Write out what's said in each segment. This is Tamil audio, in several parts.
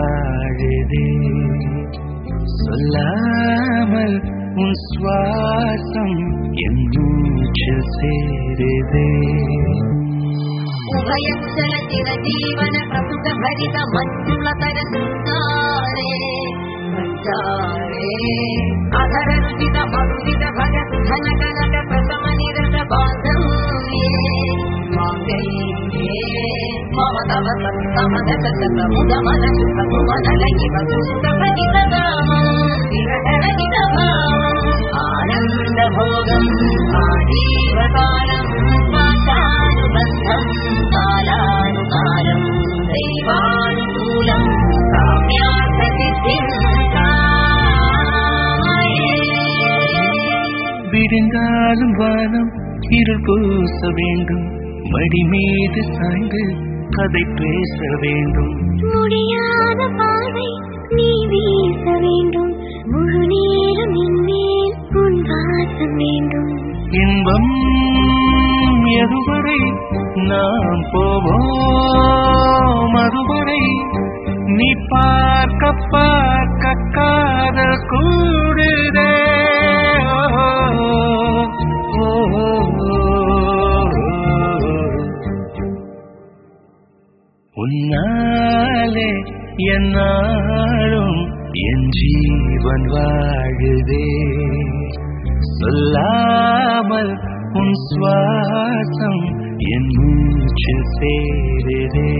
வாழுதே சொல்லாமல் உன் சுவாசம் என் மூச்சில் சேருதே ఉభయకుశల చిరజీవన ప్రముఖ భరిత మంజులతర సంసారే సంసారే అధర రుచిత మధురిత భగ ధన కనక ప్రథమ నిరత బాంధవ్యే మాంగళ్యే మమ తవ సత్తమ దశ సత ముద మన సుఖ సుమన లగి వసుత భజిత దామం విరహరహిత భావం ఆనంద భోగం ఆజీవకాలం వాచానుబంధం కాలానుకాలం దైవానుకూలం కామ్యార్థ సిద్ధిం விடுந்தாலும் வானம் இருள் பூச வேண்டும் மடி மீது சாய்ந்து கதை பேச வேண்டும் முடியாத பாதை நீ வீச வேண்டும் முழு நேரம் என்மேல் உன் வாசம் வேண்டும் இன்பம் எதுவரை நாம் போவோம் அதுவரை நீ பார்க்க பார்க்க காதல் கூடுதே ஓ, ஓ, உன்னாலே என்னாலும் என் ஜீவன் வாழுதே சொல்லாமல் உன் சுவாசம் என் மூச்சில் சேருதே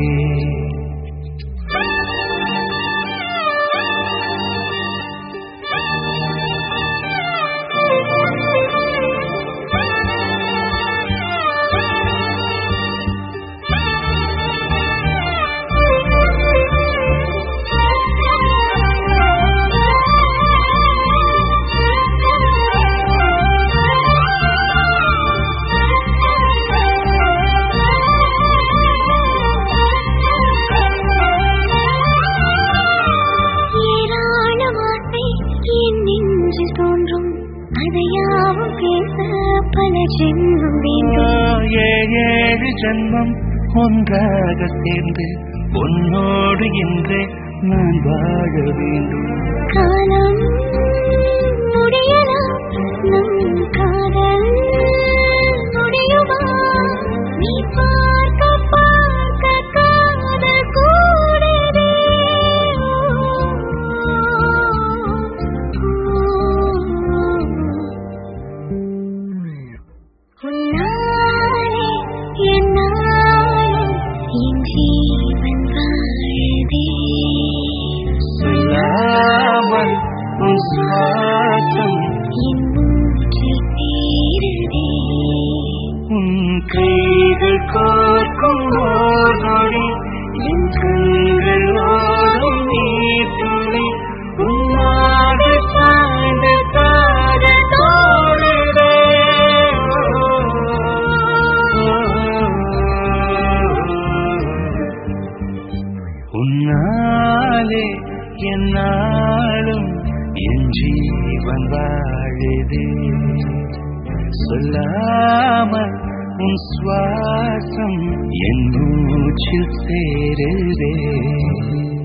ஏராள வார்த்தை என் நெஞ்சில் தோன்றும் அதையாவும் பேச பல ஜென்மம் வேண்டும் ஏழு ஏழு ஜன்மம் ஒன்றாக சேர்ந்து உன்னோடு இன்றே நான் வாழ வேண்டும் காலம் முடியலாம் நம் காதல் முடியுமா நீ பார்க்க பார்க்க காதல் கூடுதே உன்னாலே என்னாலும் என் ஜீவன் வாழுதே சொல்லாமல் உன் சுவாசம் என் மூச்சில் தீருதே உன் கைகள் கோர்க்கும் ஓடொடி என் கண்கள் ஓடும் நீர் துளி உன்னாடு சாய்ந்து தாழ தோழுதே உன்னாலே என்னாலும் என் ஜீவன் வாழுதே சொல்லாமல் உன் சுவாசம் என் மூச்சில் சேருதே